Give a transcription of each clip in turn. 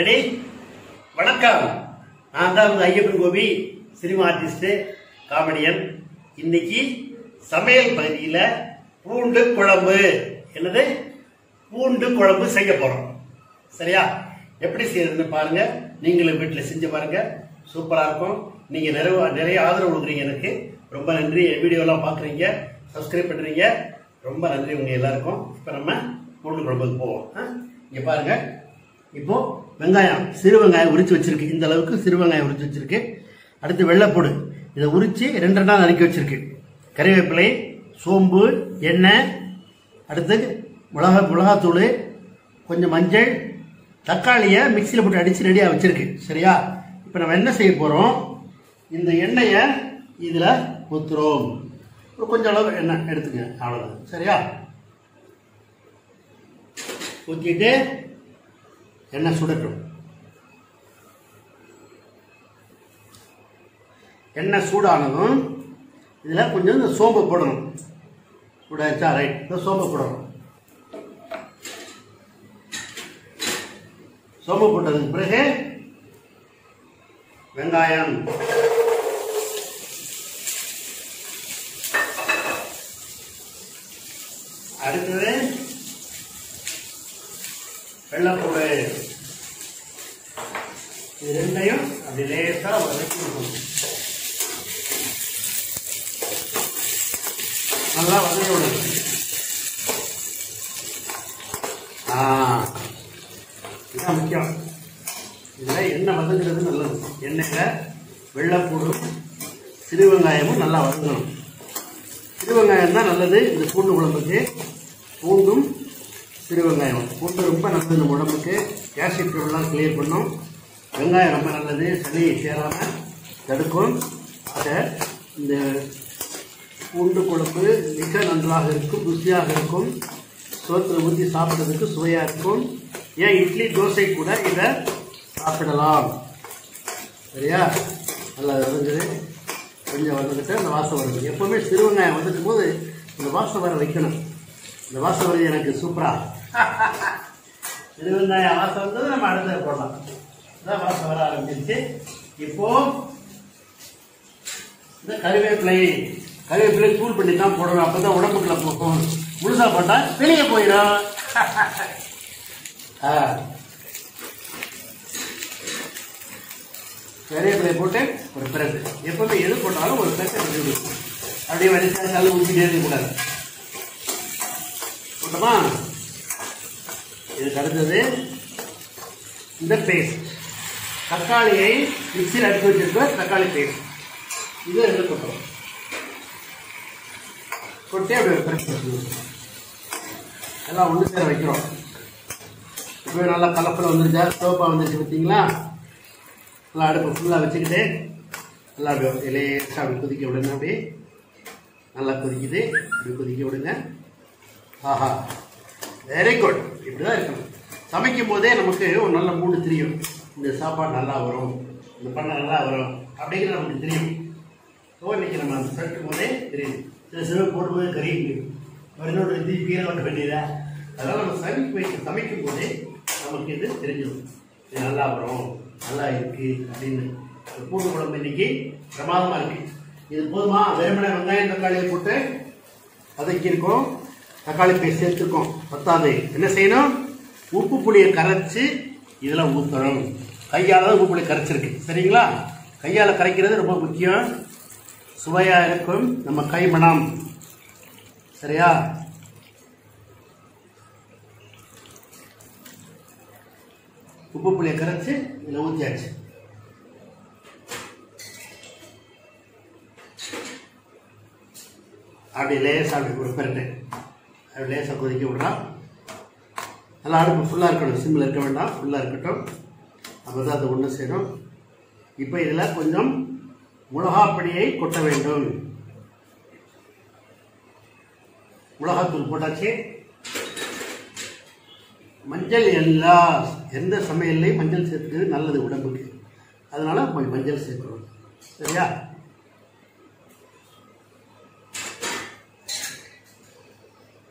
Ready வணக்கம் நான் தான் உங்க Ayyappan Gopi cinema artist comedian இன்னைக்கு சமையல் பகுதியில் பூண்டு குழம்பு என்னது பூண்டு குழம்பு செய்ய போறோம் சரியா எப்படி செய்யறதுன்னு பாருங்க நீங்களும் வீட்டில் செஞ்சு பாருங்க சூப்பரா இருக்கும் நீங்க நிறைய நிறைய ஆதரவு கொடுக்குறீங்க எனக்கு ரொம்ப நன்றி என் வீடியோலாம் பார்க்குறீங்க சப்ஸ்கிரைப் பண்றீங்க ரொம்ப நன்றி உங்க எல்லாருக்கும் இப்போ நம்ம பூண்டு குழம்புக்கு போவோம் ஆ? இங்க பாருங்க இப்போ வெங்காயம் சிறு வெங்காயம் உரிச்சு வச்சிருக்கு இந்த அளவுக்கு சிறு வெங்காயம் உரிச்சு வச்சிருக்கு அடுத்து வெள்ளைப்பூடு இதை உரிச்சு ரெண்டு ரெண்டா நறுக்கி வச்சிருக்கு கறிவேப்பிலை சோம்பு எண்ணெய் அடுத்து மிளகா மிளகாத்தூள் கொஞ்சம் மஞ்சள் தக்காளியை மிக்சியில் போட்டு அடித்து ரெடியாக வச்சிருக்கு சரியா இப்போ நம்ம என்ன செய்ய போகிறோம் இந்த எண்ணெயை இதில் ஊற்றுறோம் ஒரு கொஞ்சம் அளவு எண்ணெய் எடுத்துங்க அவ்வளோதான் சரியா ஊற்றிட்டு எண்ணெய் சுடட்டும் எண்ணெய் சூடானதும் இதில் கொஞ்சம் இந்த சோம்பு போடணும் சூடாச்சா ரைட் இந்த சோம்பு போடணும் சோம்பு போட்டதுக்கு பிறகு வெங்காயம் அடுத்தது வெள்ளப்பூடு இது ரெண்டையும் அப்படி லேசா வதக்கணும் நல்லா வதக்கி விடணும் ஆ இதுதான் முக்கியம் இதில் எண்ணெய் வதங்குறது நல்லது எண்ணெயில் வெள்ளைப்பூடும் சிறு வெங்காயமும் நல்லா வதங்கணும் சிறு வெங்காயம் தான் நல்லது இந்த பூண்டு குழம்புக்கு பூண்டும் சிறு வெங்காயம் பூண்டு ரொம்ப நல்லது நம்ம உடம்புக்கு கேஸ்ட்ரிக் ட்ரபிள்லாம் கிளியர் பண்ணும் வெங்காயம் ரொம்ப நல்லது சளி சேராமல் தடுக்கும் ஆக இந்த பூண்டு குழம்பு மிக நன்றாக இருக்கும் ருசியாக இருக்கும் சோத்தில் ஊற்றி சாப்பிட்றதுக்கு சுவையாக இருக்கும் ஏன் இட்லி தோசை கூட இதை சாப்பிடலாம் சரியா நல்லா வதங்குது கொஞ்சம் வதங்கிட்டு அந்த வாசம் வருது எப்போவுமே சிறு வெங்காயம் வந்துக்கும் போது இந்த வாசம் வர வைக்கணும் இந்த வாசம் வருது எனக்கு சூப்பரா சிறு வெங்காயம் வாசம் வந்தது நம்ம அடுத்த போடலாம் இதான் வாசம் வர ஆரம்பிச்சிருச்சு இப்போ இந்த கருவேப்பிலை கருவேப்பிலை தூள் பண்ணி தான் போடணும் அப்போ தான் உடம்புக்குள்ள போகும் முழுசா போட்டா வெளியே போயிடும் ஆ. கருவேப்பிலை போட்டு ஒரு பிரட்டு எப்பவுமே எது போட்டாலும் ஒரு பிரட்டை விட்டு அப்படியே வரிசையாக கல் ஊற்றிட்டே இருக்கக்கூடாது போட்டோமா இதுக்கு அடுத்தது இந்த பேஸ்ட் தக்காளியை மிக்சியில் அடித்து வச்சிருக்க தக்காளி பேஸ்ட் இது ரெண்டு கொட்டுறோம் கொட்டி அப்படியே பிரட்டி வச்சுக்கணும். எல்லாம் ஒன்று சேர வைக்கிறோம் இப்போ நல்லா கலப்பில் வந்துருச்சா சோப்பாக வந்துருச்சு பார்த்தீங்களா நல்லா அடுப்பு ஃபுல்லாக வச்சுக்கிட்டு நல்லா அப்படியே லேசாக அப்படி கொதிக்க விடுங்க அப்படியே நல்லா கொதிக்குது அப்படி கொதிக்க விடுங்க ஆஹா வெரி குட் இப்படி தான் இருக்கணும் சமைக்கும் போதே நமக்கு ஒரு நல்ல மூடு தெரியும் இந்த சாப்பாடு நல்லா வரும் இந்த பண்ணை நல்லா வரும் அப்படிங்கிறது நமக்கு தெரியும் ஸோ இன்னைக்கு நம்ம அந்த சமைக்கும் போதே தெரியும் சில சில போடும்போது கறி மறுநோடு இது கீரை வட்ட வேண்டியதா அதனால் நம்ம சமைக்க வைக்க சமைக்கும் போதே நமக்கு இது தெரிஞ்சிடும் இது நல்லா வரும் நல்லா இருக்கு அப்படின்னு இந்த பூண்டு குழம்பு இன்னைக்கு பிரமாதமாக இருக்கு இது போதுமா வெறுமனை வெங்காயம் தக்காளியை போட்டு வதக்கியிருக்கோம் தக்காளி பேஸ்ட் சேர்த்துருக்கோம் பத்தாது என்ன செய்யணும் உப்பு புளியை கரைச்சி இதில் ஊற்றணும் கையால் தான் உப்பு புளி கரைச்சிருக்கு சரிங்களா கையால் கரைக்கிறது ரொம்ப முக்கியம் சுவையாக இருக்கும் நம்ம கைமணம் சரியா உப்பு புளியை கரைச்சி இதில் ஊற்றியாச்சு அப்படி லேசாக அப்படி ஒரு பெருட்டு அப்படி லேசாக கொதிக்க விடுறோம் நல்லா அடுப்பு ஃபுல்லாக இருக்கணும் சிம்மில் இருக்க வேண்டாம் ஃபுல்லாக இருக்கட்டும் அப்போ தான் அது ஒன்று சேரும் இப்போ இதில் கொஞ்சம் மிளகாப்பொடியை கொட்ட வேண்டும் மிளகாத்தூள் போட்டாச்சு மஞ்சள் எல்லா எந்த சமையல்லையும் மஞ்சள் சேர்த்துக்கிறது நல்லது உடம்புக்கு அதனால கொஞ்சம் மஞ்சள் சேர்க்கணும் சரியா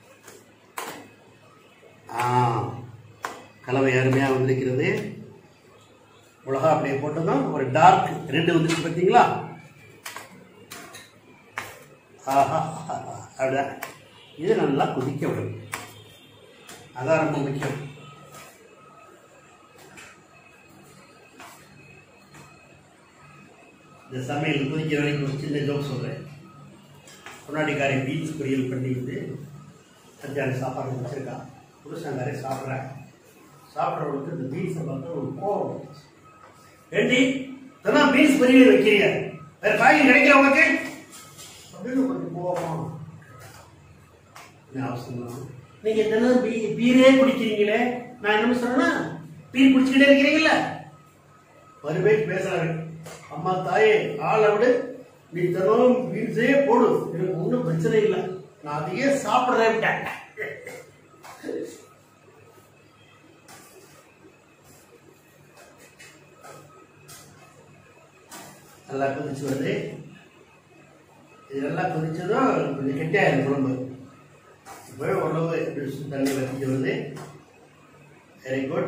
ஆ கலவை அருமையாக வந்திருக்கிறது மிளகா அப்படியே போட்டதும் ஒரு டார்க் ரெண்டு வந்துச்சு பார்த்தீங்களா ஆஹா ஆஹா, அப்படிதான் இது நல்லா கொதிக்க விடும் அதான் ரொம்ப முக்கியம் இந்த சமையல் கொதிக்கிற வரைக்கும் ஒரு சின்ன ஜோக் சொல்கிறேன் முன்னாடிக்காரி பீன்ஸ் பொரியல் பண்ணிக்கிட்டு அஞ்சாறு சாப்பாடு வச்சுருக்கா புருஷங்காரே சாப்பிட்றேன் சாப்பிட்றவங்களுக்கு இந்த பீன்ஸை பார்த்து ஒரு கோவம் வந்துச்சு. ஏண்டி இதெல்லாம் பீன்ஸ் பொரியல் வைக்கிறீங்க வேற காய்கறி கிடைக்கல உனக்கு அப்படின்னு கொஞ்சம் கோவம் என்ன அவசரம் நீங்க தினம் பீ பீரே குடிக்கிறீங்களே நான் என்ன சொல்றேன்னா பீர் குடிச்சுக்கிட்டே இருக்கிறீங்கல்ல மறுபே பேசுறாரு அம்மா தாயே ஆளை விடு நீ தினம் பீன்ஸே போடு எனக்கு ஒன்றும் பிரச்சனை இல்லை நான் அதையே சாப்பிட்றேன் நல்லா கொதிச்சு வருது இது நல்லா கொதிச்சதும் கொஞ்சம் கெட்டியாயிரும் குழம்பு இப்போ ஓரளவு எப்படி தண்ணி வத்திட்டு வருது வெரி குட்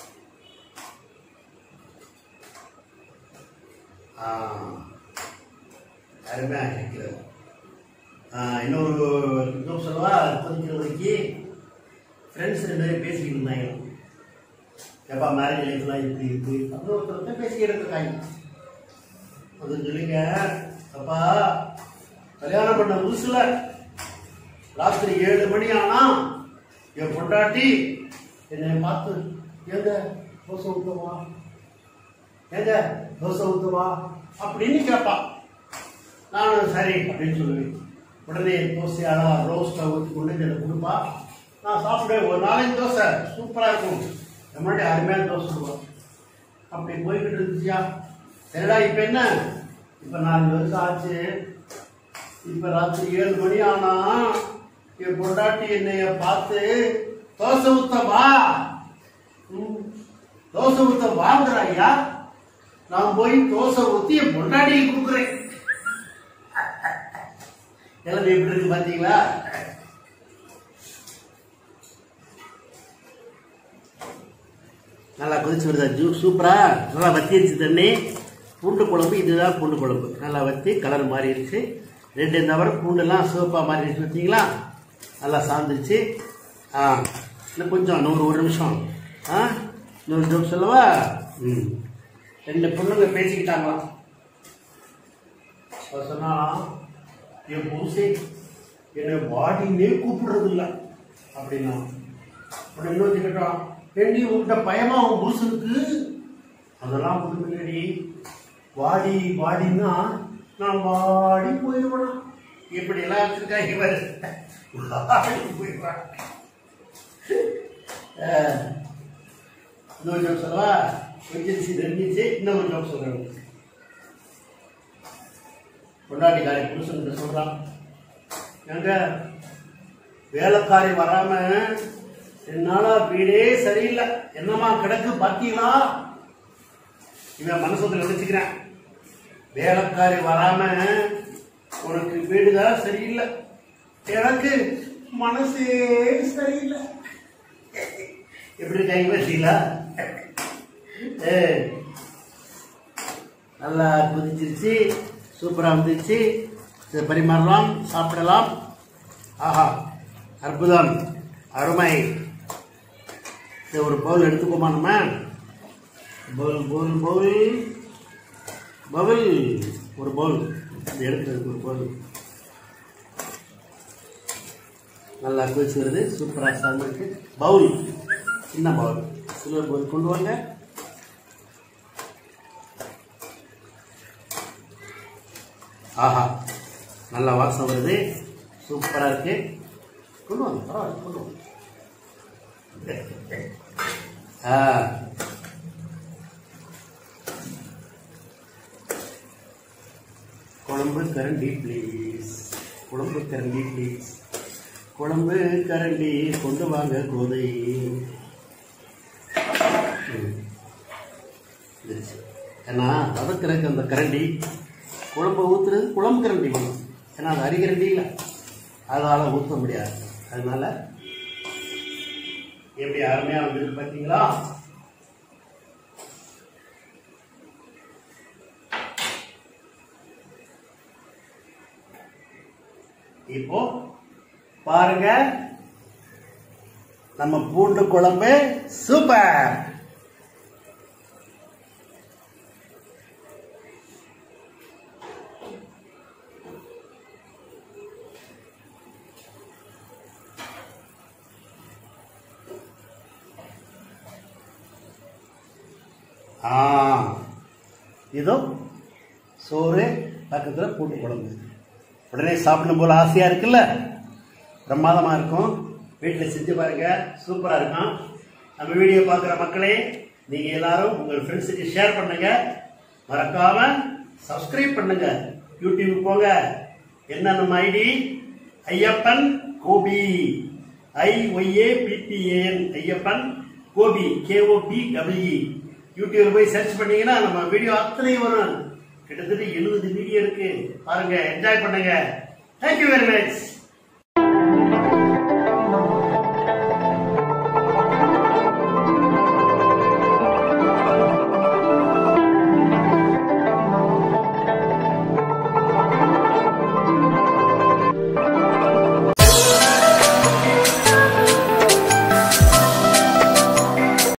அருமையாக இருக்கிறது இன்னொரு இன்னும் சொல்லவா கொதிக்கிற வரைக்கும் ஃப்ரெண்ட்ஸ் ரெண்டு பேரும் பேசிக்கிட்டு இருந்தாங்க எப்பா மேரேஜ் லைஃப்லாம் இப்படி இருக்கு அப்படின்னு ஒருத்தர் பேசிக்கிட்டு இருக்காங்க அது சொல்லுங்க அப்பா கல்யாணம் பண்ண புதுசுல ராத்திரி ஏழு மணி ஆனா என் பொண்டாட்டி என்னை பார்த்து ஏங்க தோசை ஊத்துவா ஏங்க தோசை ஊத்துவா அப்படின்னு கேட்பா நானும் சரி அப்படின்னு சொல்லுவேன் உடனே தோசையால ரோஸ்ட்டை ஊற்றி கொண்டு வந்து எனக்கு கொடுப்பா நான் சாப்பிடுவேன் ஒரு நாளைக்கு தோசை சூப்பராக இருக்கும் என் முன்னாடி அருமையான தோசை சுடுவோம் அப்படி போய்கிட்டு இருந்துச்சியா சரிடா இப்போ என்ன இப்போ நாலு வருஷம் ஆச்சு இப்போ ராத்திரி ஏழு மணி ஆனா என் பொண்டாட்டி என்னைய பார்த்து தோசை ஊத்தவா ம், தோசை ஊத்த வாங்குறாயா நான் போய் தோசை ஊத்தி என் பொண்டாட்டிக்கு கொடுக்குறேன் கிளம்பி எப்படி இருக்கு பாத்தீங்களா நல்லா கொதிச்சு வருதா ஜூ சூப்பரா நல்லா வத்திருச்சு தண்ணி பூண்டு குழம்பு இதுதான் பூண்டு குழம்பு நல்லா வத்தி கலர் மாறிடுச்சு ரெண்டு நபர் பூண்டெல்லாம் சிவப்பாக மாறிடுச்சு பார்த்தீங்களா நல்லா சாந்துருச்சு ஆ இன்னும் கொஞ்சம் நூறு ஒரு நிமிஷம் ஆ நூறு ஜோக் சொல்லவா ம் ரெண்டு பொண்ணுங்க பேசிக்கிட்டாங்களாம் அவ சொன்னா என் பூசை என்னை வாடினே கூப்பிடுறது இல்லை அப்படின்னா அப்புறம் இன்னொரு கேட்டோம் ஏண்டி உன்கிட்ட பயமா உன் புருஷனுக்கு அதெல்லாம் ஒன்றும் இல்லடி வாடி வாடின்னா நான் வாடி போயிடுவேனா இப்படி எல்லாம் வச்சிருக்கா இவர் வாடி போயிடுவான் அஹ், இன்னொரு ஜோக் சொல்லவா வெஞ்சிருச்சு நெருங்கிச்சு இன்னொரு ஜோக் சொல்றேன் பொண்டாட்டிக்காரி புருஷன்கிட்ட சொல்றான் எங்க வேலைக்காரி வராம என்னால வீடே சரியில்லை என்னமா கிடக்கு பாத்தீங்களா இவன் மனசுல நினைச்சுக்கிறேன் வேலைக்காரி வராம உனக்கு வீடுதான் சரியில்லை எனக்கு மனசே சரியில்லை எப்படி கை வச்சீங்களா ஏ நல்லா கொதிச்சிருச்சு சூப்பராக வந்துருச்சு இதை பரிமாறலாம் சாப்பிடலாம் ஆஹா அற்புதம் அருமை இதை ஒரு பவுல் எடுத்துக்கோமா நம்ம பவுல் பவுல் பவுல் பவுல் ஒரு பவுல் இது எடுக்கிறதுக்கு ஒரு பவுல் நல்லா கொதிச்சு வருது சூப்பராக சார்ந்திருக்கு பவுல் சின்ன பவுல் சில்வர் பவுல் கொண்டு வாங்க ஆஹா நல்ல வாசம் வருது சூப்பராக இருக்கு கொண்டு வாங்க பரவாயில்ல கொண்டு வாங்க ஆ குழம்பு கரண்டி ப்ளீஸ் குழம்பு கரண்டி ப்ளீஸ் குழம்பு கரண்டி கொண்டு வாங்க கோதை ம். இருந்துச்சு. ஏன்னா வதக்கிறதுக்கு அந்த கரண்டி குழம்பு ஊற்றுறது குழம்பு கரண்டி வேணும் ஏன்னா அது அரிகரண்டி இல்லை அதால் ஊற்ற முடியாது அதனால எப்படி அருமையாக வந்தது பார்த்தீங்களா இப்போ பாருங்க நம்ம பூண்டு குழம்பு சூப்பர் ஆ இதோ சோறு பக்கத்தில் பூண்டு குழம்பு உடனே சாப்பிடும் போல ஆசையாக இருக்குல்ல பிரமாதமாக இருக்கும் வீட்டில் செஞ்சு பாருங்க சூப்பராக இருக்கும் நம்ம வீடியோ பார்க்குற மக்களே நீங்கள் எல்லாரும் உங்கள் ஃப்ரெண்ட்ஸுக்கு ஷேர் பண்ணுங்க மறக்காம சப்ஸ்கிரைப் பண்ணுங்க யூடியூப் போங்க என்ன நம்ம ID Ayyappan Gopi I Y A P P A N Ayyappan Gopi K O P W யூடியூப்ல போய் சர்ச் பண்ணீங்கன்னா நம்ம வீடியோ அத்தனையும் வரும் கிட்டத்தட்ட எழுபது வீடியோ இருக்கு பாருங்க என்ஜாய் பண்ணுங்க தேங்க்யூ வெரி மச்